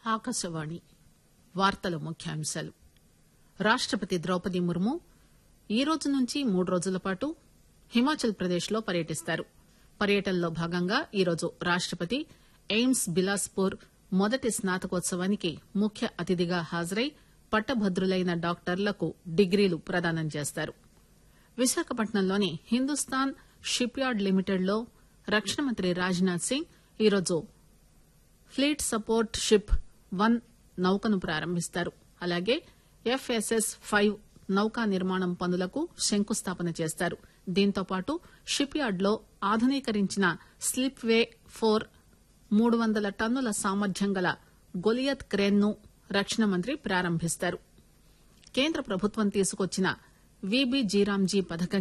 ఆకాశవాణి వార్తల ముఖ్యాంశాలు రాష్టపతి ద్రౌపది ముర్ము ఈ రోజు నుంచి మూడు రోజుల పాటు హిమాచల్ ప్రదేశ్ లో పర్యటిస్తారు పర్యటనలో భాగంగా ఈరోజు రాష్టపతి ఎయిమ్స్ బిలాస్పూర్ మొదటి స్నాతకోత్సవానికి ముఖ్య అతిథిగా హాజరై పట్టభద్రులైన డాక్టర్లకు డిగ్రీలు ప్రదానం చేస్తారు విశాఖపట్నంలోని హిందూస్థాన్ షిప్ యార్డ్ లిమిటెడ్ లో రక్షణ మంత్రి రాజ్ నాథ్ సింగ్ ఈరోజు ప్లీట్ సపోర్ట్ షిప్ వన్ నౌకను ప్రారంభిస్తారు అలాగే ఎఫ్ఎస్ఎస్ ఫైవ్ నౌకా నిర్మాణం పనులకు శంకుస్థాపన చేస్తారు దీంతో పాటు షిప్ యార్డ్ లో ఆధునీకరించిన స్లిప్ వే ఫోర్ మూడు వందల టన్నుల సామర్థ్యం గల గొలియత్ క్రేన్ ను రక్షణ మంత్రి ప్రారంభిస్తారు కేంద్ర ప్రభుత్వం తీసుకొచ్చిన విబి జీరాంజీ పథకం